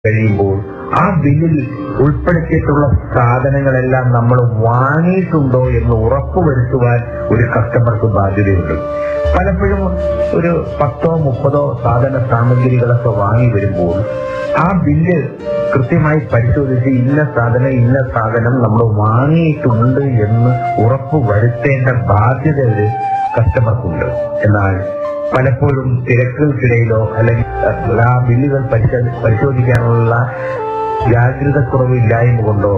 കഴിയുമ്പോൾ ആ ബില്ലിൽ ഉൾപ്പെടുത്തിയിട്ടുള്ള സാധനങ്ങളെല്ലാം നമ്മൾ വാങ്ങിയിട്ടുണ്ടോ എന്ന് ഉറപ്പുവരുത്തുവാൻ ഒരു കസ്റ്റമർക്ക് ബാധ്യതയുണ്ട് പലപ്പോഴും ഒരു പത്തോ മുപ്പതോ സാധന സാമഗ്രികളൊക്കെ വാങ്ങി വരുമ്പോൾ ആ ബില്ല് കൃത്യമായി പരിശോധിച്ച് ഇന്ന സാധനം ഇന്ന സാധനം നമ്മൾ വാങ്ങിയിട്ടുണ്ട് എന്ന് ഉറപ്പ് വരുത്തേണ്ട ബാധ്യത ഒരു കസ്റ്റമർക്കുണ്ട് എന്നാൽ പലപ്പോഴും തിരക്കുകൾക്കിടയിലോ അല്ലെങ്കിൽ അഹ്, ആ ബില്ലുകൾ പരിശോ- പരിശോധിക്കാനുള്ള ജാഗ്രത കുറവില്ലായ്മ കൊണ്ടോ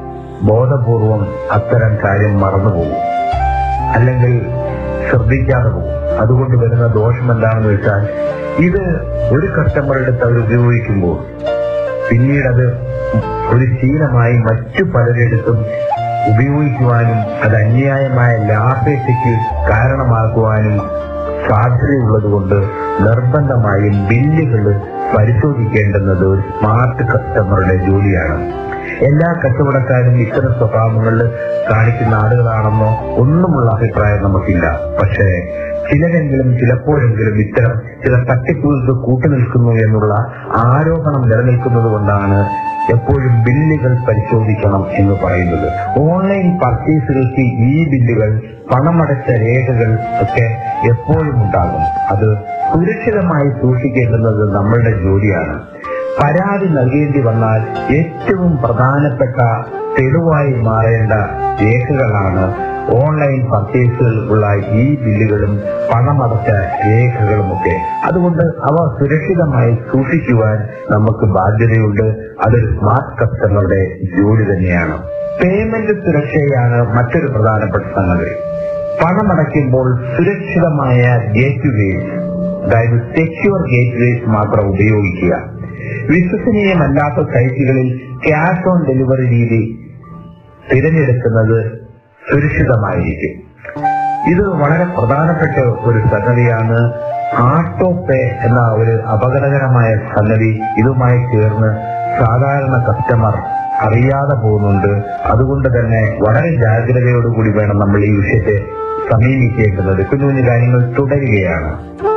ബോധപൂർവം അത്തരം കാര്യം മറന്നുപോകും അല്ലെങ്കിൽ ശ്രദ്ധിക്കാതെ പോകും അതുകൊണ്ട് വരുന്ന ദോഷം എന്താണെന്ന് വെച്ചാൽ ഇത് ഒരു കസ്റ്റമറുടെ അടുത്ത് അവർ ഉപയോഗിക്കുമ്പോൾ പിന്നീട് അത് ഒരു ശീലമായി മറ്റു പലരിടത്തും ഉപയോഗിക്കുവാനും അത് അന്യായമായ ലാഭേച്ഛയ്ക്ക് കാരണമാക്കുവാനും സാധ്യതയുള്ളതുകൊണ്ട് നിർബന്ധമായും ബില്ലുകൾ പരിശോധിക്കേണ്ടുന്നത് ഒരു സ്മാർട്ട് കസ്റ്റമറുടെ ജോലിയാണ് എല്ലാ കച്ചവടക്കാരും ഇത്തരം സ്വഭാവങ്ങളിൽ കാണിക്കുന്ന ആളുകളാണെന്നോ ഒന്നുമുള്ള അഭിപ്രായം നമുക്കില്ല പക്ഷേ ചിലരെങ്കിലും ചിലപ്പോഴെങ്കിലും ഇത്തരം ചില തട്ടിപ്പുകൾക്ക് കൂട്ടുനിൽക്കുന്നു എന്നുള്ള ആരോപണം നിലനിൽക്കുന്നത് കൊണ്ടാണ് എപ്പോഴും ബില്ലുകൾ പരിശോധിക്കണം എന്ന് പറയുന്നത് ഓൺലൈൻ പർച്ചേസുകൾക്ക് ഈ ബില്ലുകൾ പണമടച്ച രേഖകൾ ഒക്കെ എപ്പോഴും ഉണ്ടാകും അത് സുരക്ഷിതമായി സൂക്ഷിക്കേണ്ടുന്നത് നമ്മളുടെ ജോലിയാണ് പരാതി നൽകേണ്ടി വന്നാൽ ഏറ്റവും പ്രധാനപ്പെട്ട തെളിവായി മാറേണ്ട രേഖകളാണ് ഓൺലൈൻ പർച്ചേസുകൾക്കുള്ള ഈ ബില്ലുകളും പണമടച്ച രേഖകളുമൊക്കെ അതുകൊണ്ട് അവ സുരക്ഷിതമായി സൂക്ഷിക്കുവാൻ നമുക്ക് ബാധ്യതയുണ്ട് അതൊരു സ്മാർട്ട് കസ്റ്റമറുടെ ജോലി തന്നെയാണ് പേയ്മെന്റ് സുരക്ഷയാണ് മറ്റൊരു പ്രധാനപ്പെട്ട സംഗതി പണമടയ്ക്കുമ്പോൾ സുരക്ഷിതമായ ഗേറ്റ് വേസ് അതായത് സെക്യൂർ ഗേറ്റ് വേസ് മാത്രം ഉപയോഗിക്കുക വിശ്വസനീയമല്ലാത്ത സൈറ്റുകളിൽ ക്യാഷ് ഓൺ ഡെലിവറി രീതി തിരഞ്ഞെടുക്കുന്നത് സുരക്ഷിതമായിരിക്കും ഇത് വളരെ പ്രധാനപ്പെട്ട ഒരു സംഗതിയാണ് ആട്ടോ പേ എന്ന ഒരു അപകടകരമായ സംഗതി ഇതുമായി ചേർന്ന് സാധാരണ കസ്റ്റമർ അറിയാതെ പോകുന്നുണ്ട് അതുകൊണ്ട് തന്നെ വളരെ ജാഗ്രതയോടുകൂടി വേണം നമ്മൾ ഈ വിഷയത്തെ സമീപിക്കേണ്ടത് കുഞ്ഞു കുഞ്ഞു കാര്യങ്ങൾ തുടരുകയാണ്